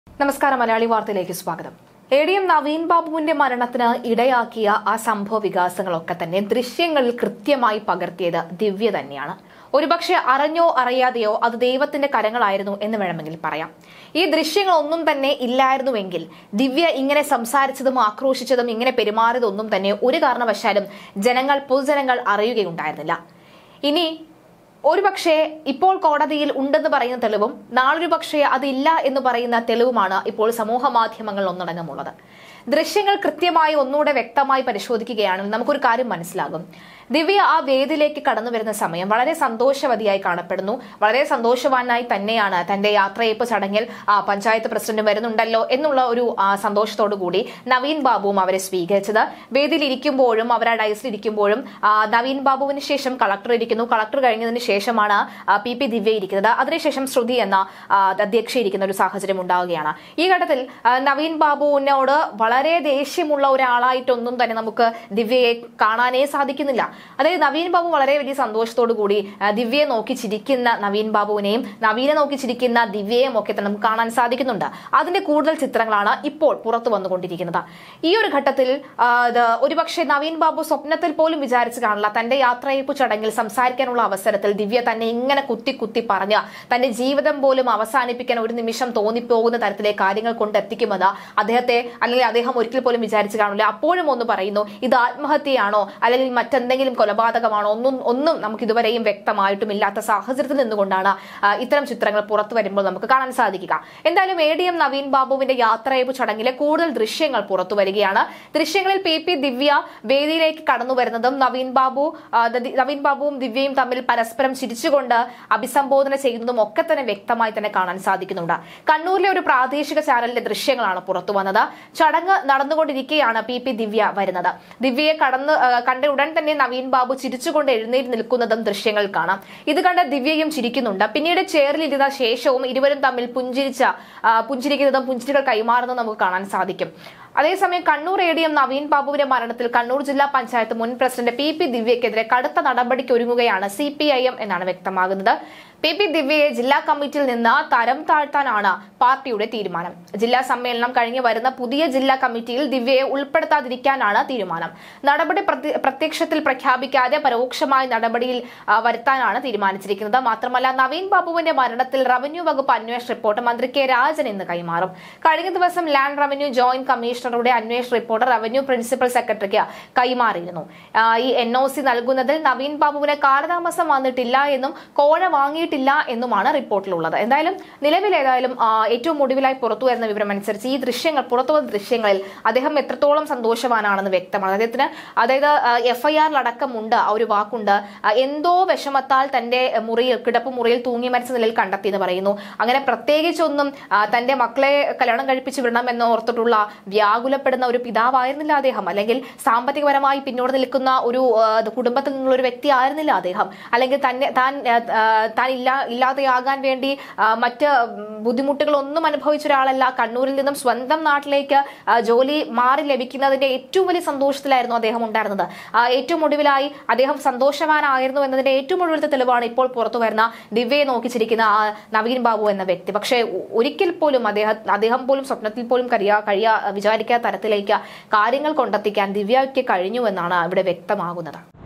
നമസ്കാരം മലയാളി വാർത്തയിലേക്ക് സ്വാഗതം എ ഡി എം നവീൻ ബാബുവിന്റെ മരണത്തിന് ഇടയാക്കിയ ആ സംഭവ വികാസങ്ങളൊക്കെ തന്നെ ദൃശ്യങ്ങളിൽ കൃത്യമായി പകർത്തിയത് ദിവ്യ തന്നെയാണ് ഒരുപക്ഷെ അറിഞ്ഞോ അറിയാതെയോ അത് ദൈവത്തിന്റെ കരങ്ങളായിരുന്നു എന്ന് വേണമെങ്കിൽ പറയാം ഈ ദൃശ്യങ്ങളൊന്നും തന്നെ ഇല്ലായിരുന്നുവെങ്കിൽ ദിവ്യ ഇങ്ങനെ സംസാരിച്ചതും ആക്രോശിച്ചതും ഇങ്ങനെ പെരുമാറിയതൊന്നും തന്നെ ഒരു കാരണവശാലും ജനങ്ങൾ പൊതുജനങ്ങൾ അറിയുകയുണ്ടായിരുന്നില്ല ഇനി ഒരുപക്ഷെ ഇപ്പോൾ കോടതിയിൽ ഉണ്ടെന്ന് പറയുന്ന തെളിവും നാളൊരു പക്ഷേ അതില്ല എന്ന് പറയുന്ന തെളിവുമാണ് ഇപ്പോൾ സമൂഹ മാധ്യമങ്ങളിൽ ഒന്നടങ്കമുള്ളത് ദൃശ്യങ്ങൾ കൃത്യമായി ഒന്നുകൂടെ വ്യക്തമായി പരിശോധിക്കുകയാണെങ്കിൽ നമുക്കൊരു കാര്യം മനസ്സിലാകും ദിവ്യ ആ വേദിയിലേക്ക് കടന്നു വരുന്ന സമയം വളരെ സന്തോഷവതിയായി കാണപ്പെടുന്നു വളരെ സന്തോഷവാനായി തന്നെയാണ് തന്റെ യാത്രയപ്പ് ചടങ്ങിൽ ആ, പഞ്ചായത്ത് പ്രസിഡന്റ് വരുന്നുണ്ടല്ലോ എന്നുള്ള ഒരു ആ, സന്തോഷത്തോടു കൂടി നവീൻ ബാബുവും അവരെ സ്വീകരിച്ചത് വേദിയിൽ ഇരിക്കുമ്പോഴും അവർ ആ ഡയസിൽ ഇരിക്കുമ്പോഴും ആ, നവീൻ ബാബുവിന് ശേഷം കളക്ടർ ഇരിക്കുന്നു കളക്ടർ കഴിഞ്ഞതിന് ശേഷമാണ് ആ, പി പി ദിവ്യ ഇരിക്കുന്നത് അതിനുശേഷം ശ്രുതി എന്ന ആ, അധ്യക്ഷ ഇരിക്കുന്ന ഒരു സാഹചര്യം ഉണ്ടാവുകയാണ് ഈ ഘട്ടത്തിൽ ആ, നവീൻ ബാബുവിനോട് വളരെ ദേഷ്യമുള്ള ഒരാളായിട്ടൊന്നും തന്നെ നമുക്ക് ദിവ്യയെ കാണാനേ സാധിക്കുന്നില്ല അതായത് നവീൻ ബാബു വളരെ വലിയ സന്തോഷത്തോടു കൂടി ആ, ദിവ്യയെ നോക്കി ചിരിക്കുന്ന നവീൻ ബാബുവിനെയും നവീനെ നോക്കി ചിരിക്കുന്ന ദിവ്യയെയും ഒക്കെ തന്നെ നമുക്ക് കാണാൻ സാധിക്കുന്നുണ്ട് അതിന്റെ കൂടുതൽ ചിത്രങ്ങളാണ് ഇപ്പോൾ പുറത്തു വന്നുകൊണ്ടിരിക്കുന്നത് ഈ ഒരു ഘട്ടത്തിൽ ആ, ഇത് ഒരുപക്ഷെ നവീൻ ബാബു സ്വപ്നത്തിൽ പോലും വിചാരിച്ചു കാണില്ല തന്റെ യാത്രയപ്പ് ചടങ്ങിൽ സംസാരിക്കാനുള്ള അവസരത്തിൽ ദിവ്യ തന്നെ ഇങ്ങനെ കുത്തി കുത്തി പറഞ്ഞ് തന്റെ ജീവിതം പോലും അവസാനിപ്പിക്കാൻ ഒരു നിമിഷം തോന്നിപ്പോകുന്ന തരത്തിലെ കാര്യങ്ങൾ കൊണ്ടെത്തിക്കുമെന്ന് അദ്ദേഹത്തെ അല്ലെങ്കിൽ അദ്ദേഹം ഒരിക്കൽ പോലും വിചാരിച്ചു കാണില്ല അപ്പോഴും ഒന്ന് പറയുന്നു ഇത് ആത്മഹത്യയാണോ അല്ലെങ്കിൽ മറ്റെന്തെങ്കിലും കൊലപാതകമാണോ ഒന്നും ഒന്നും നമുക്ക് ഇതുവരെയും വ്യക്തമായിട്ടും ഇല്ലാത്ത സാഹചര്യത്തിൽ നിന്നുകൊണ്ടാണ് ആ, ഇത്തരം ചിത്രങ്ങൾ പുറത്തു വരുമ്പോൾ നമുക്ക് കാണാൻ സാധിക്കുക എന്തായാലും എ ഡി എം നവീൻ ബാബുവിന്റെ യാത്രയപ്പ് ചടങ്ങിലെ കൂടുതൽ ദൃശ്യങ്ങൾ പുറത്തു വരികയാണ് ദൃശ്യങ്ങളിൽ പി പി ദിവ്യ വേദിയിലേക്ക് കടന്നു വരുന്നതും നവീൻ ബാബു ആ, ദ- നവീൻ ബാബുവും ദിവ്യയും തമ്മിൽ പരസ്പരം ചിരിച്ചുകൊണ്ട് അഭിസംബോധന ചെയ്യുന്നതും ഒക്കെ തന്നെ വ്യക്തമായി തന്നെ കാണാൻ സാധിക്കുന്നുണ്ട് കണ്ണൂരിലെ ഒരു പ്രാദേശിക ചാനലിന്റെ ദൃശ്യങ്ങളാണ് പുറത്തു വന്നത് ചടങ്ങ് നടന്നുകൊണ്ടിരിക്കെയാണ് പി പി ദിവ്യ വരുന്നത് ദിവ്യയെ കടന്ന് ആ, കണ്ട ഉടൻ തന്നെ നവീൻ ബാബു ചിരിച്ചുകൊണ്ട് എഴുന്നേറ്റ് നിൽക്കുന്നതും ദൃശ്യങ്ങൾ കാണാം ഇത് കണ്ട് ദിവ്യയും ചിരിക്കുന്നുണ്ട് പിന്നീട് ചേറിലിരുന്ന ശേഷവും ഇരുവരും തമ്മിൽ പുഞ്ചിരിച്ച ആ, പുഞ്ചിരിക്കുന്നതും പുഞ്ചിരികൾ കൈമാറുന്നതും നമുക്ക് കാണാൻ സാധിക്കും അതേസമയം Kannur A D M Naveen ബാബുവിന്റെ മരണത്തിൽ കണ്ണൂർ ജില്ലാ പഞ്ചായത്ത് മുൻ പ്രസിഡന്റ് പി പി ദിവ്യക്കെതിരെ കടുത്ത നടപടിക്ക് ഒരുങ്ങുകയാണ് സി പി ഐ എം എന്നാണ് വ്യക്തമാകുന്നത് പി പി ദിവ്യയെ ജില്ലാ കമ്മിറ്റിയിൽ നിന്ന് തരം താഴ്ത്താനാണ് പാർട്ടിയുടെ തീരുമാനം ജില്ലാ സമ്മേളനം കഴിഞ്ഞ് വരുന്ന പുതിയ ജില്ലാ കമ്മിറ്റിയിൽ ദിവ്യയെ ഉൾപ്പെടുത്താതിരിക്കാനാണ് തീരുമാനം നടപടി പ്രത്യ- പ്രത്യക്ഷത്തിൽ പ്രഖ്യാപിക്കാതെ പരോക്ഷമായ നടപടിയിൽ ആ, വരുത്താനാണ് തീരുമാനിച്ചിരിക്കുന്നത് മാത്രമല്ല നവീൻ ബാബുവിന്റെ മരണത്തിൽ റവന്യൂ വകുപ്പ് അന്വേഷണ റിപ്പോർട്ട് മന്ത്രി കെ രാജൻ ഇന്ന് കൈമാറും കഴിഞ്ഞ ദിവസം ലാൻഡ് റവന്യൂ ജോയിന്റ് കമ്മീഷണറുടെ അന്വേഷണ റിപ്പോർട്ട് റവന്യൂ പ്രിൻസിപ്പൽ സെക്രട്ടറിക്ക് കൈമാറിയിരുന്നു ആ, ഈ എൻ ഒ സി നൽകുന്നതിൽ നവീൻ ബാബുവിന് കാലതാമസം വന്നിട്ടില്ല എന്നും കോഴ വാങ്ങിയിട്ടില്ല എന്നുമാണ് റിപ്പോർട്ടിലുള്ളത് എന്തായാലും നിലവിൽ ഏതായാലും ആ, ഏറ്റവും ഒടുവിലായി പുറത്തു വരുന്ന വിവരം അനുസരിച്ച് ഈ ദൃശ്യങ്ങൾ പുറത്തു വന്ന ദൃശ്യങ്ങളിൽ അദ്ദേഹം എത്രത്തോളം സന്തോഷവാനാണെന്ന് വ്യക്തമാണ് അദ്ദേഹത്തിന് അതായത് എഫ്ഐആറിൽ അടക്കമുണ്ട് ആ ഒരു വാക്കുണ്ട് ആ, എന്തോ വിഷമത്താൽ തന്റെ മുറിയിൽ കിടപ്പ് മുറിയിൽ തൂങ്ങി മരിച്ച നിലയിൽ കണ്ടെത്തി എന്ന് പറയുന്നു അങ്ങനെ പ്രത്യേകിച്ചൊന്നും ആ, തന്റെ മക്കളെ കല്യാണം കഴിപ്പിച്ച് വിടണം എന്ന് ഓർത്തിട്ടുള്ള വ്യാകുലപ്പെടുന്ന ഒരു പിതാവായിരുന്നില്ല അദ്ദേഹം അല്ലെങ്കിൽ സാമ്പത്തികപരമായി പിന്നോട്ട് നിൽക്കുന്ന ഒരു ആ, കുടുംബത്തിൽ നിന്നുള്ള ഒരു വ്യക്തി ആയിരുന്നില്ല അദ്ദേഹം അല്ലെങ്കിൽ തന്നെ താൻ ആ, ആ, താൻ ഇല്ല ഇല്ലാതെയാകാൻ വേണ്ടി ആ, മറ്റ് ബുദ്ധിമുട്ടുകളൊന്നും അനുഭവിച്ച ഒരാളല്ല കണ്ണൂരിൽ നിന്നും സ്വന്തം നാട്ടിലേക്ക് ആ, ജോലി മാറി ലഭിക്കുന്നതിന്റെ ഏറ്റവും വലിയ സന്തോഷത്തിലായിരുന്നു അദ്ദേഹം ഉണ്ടായിരുന്നത് ആ, ഏറ്റവും ഒടുവിലായി അദ്ദേഹം സന്തോഷവാനായിരുന്നു എന്നതിന്റെ ഏറ്റവും ഒടുവിലത്തെ തെളിവാണ് ഇപ്പോൾ പുറത്തു വരുന്ന ദിവ്യയെ നോക്കിച്ചിരിക്കുന്ന ആ നവീൻ ബാബു എന്ന വ്യക്തി പക്ഷേ ഒ- ഒരിക്കൽ പോലും അദ്ദേഹം അദ്ദേഹം പോലും സ്വപ്നത്തിൽ പോലും കഴിയാ കഴിയാ വിചാരിക്കാത്ത തരത്തിലേക്ക് കാര്യങ്ങൾ കൊണ്ടെത്തിക്കാൻ ദിവ്യയ്ക്ക് കഴിഞ്ഞു എന്നാണ് ഇവിടെ വ്യക്തമാകുന്നത്